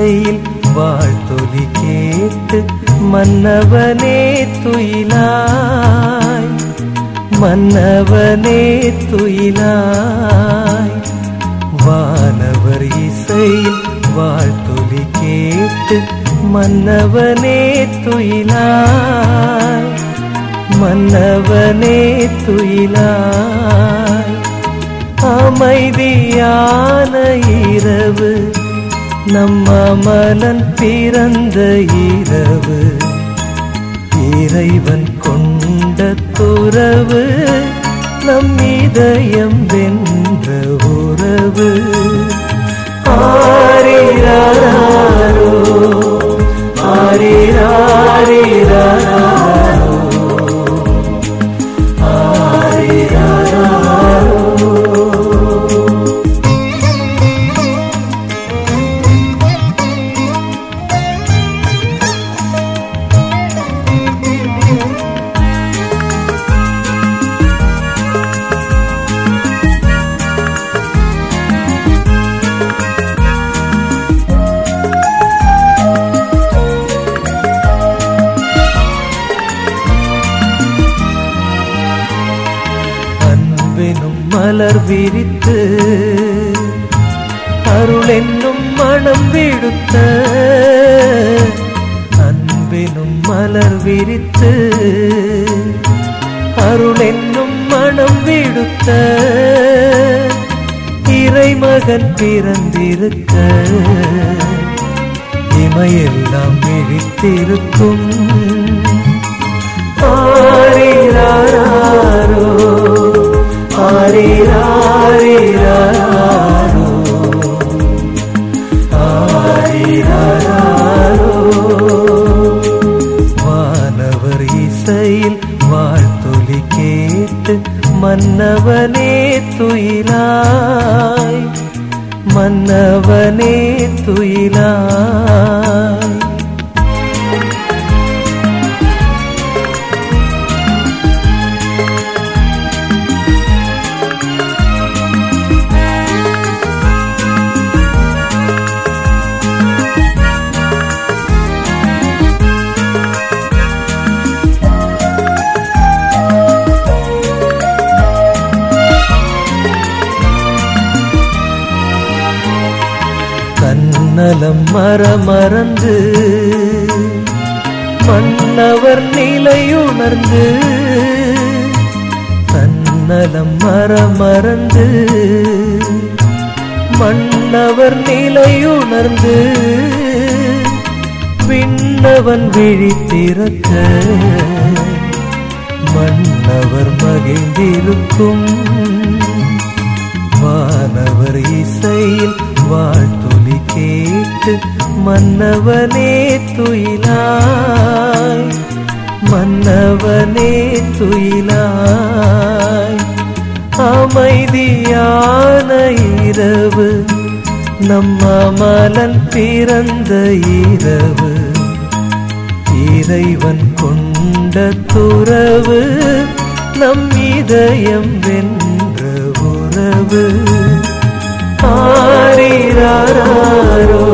இசையில் வாழ்த்தொலி கேட்டு மன்னவனே துயிலாய் மன்னவனே துயிலாய் வானவர் இசையில் வாழ்த்தொலி கேட்டு மன்னவனே துயிலாய் மன்னவனே துயிலாய் அமைதியான இரவு நம்ம மலன் பிறந்த இரவு இறைவன் கொண்ட துறவு நம் இதயம் வென்ற உறவு ஆரிராரோ ஆரிராரிராரோ அன்பெனும் மலர் விரித்து அருள் என்னும் மனம் விடுத்த அன்பெனும் மலர் விரித்து அருள் என்னும் மனம் விடுத்த இறைமகன் பிறந்திருக்க இமையெல்லாம் விழித்திருக்கும் ஆரிராரோ ஆரிராரிராரோ ஆரிராரோ வானவர் இசையில் வாழ்த்தொலி கேட்டு மன்னவனே துயிலாய் மன்னவனே துயிலாய் தன்னலம் மரமறந்து மன்னவர் நிலையுணர்ந்து தன்னலம் மரமறந்து மன்னவர் நிலையுணர்ந்து விண்ணவன் விழித்திறக்க மன்னவர் மகிழ்ந்திருக்கும் வானவர் இசையில் வாழ்த்தொலி கேட்டு மன்னவனே துயிலாய் மன்னவனே துயிலாய் அமைதியான இரவு நம்ம மலன் பிறந்த இரவு இறைவன் கொண்ட துறவு நம் இதயம் வென்ற உறவு ஆரிராரோ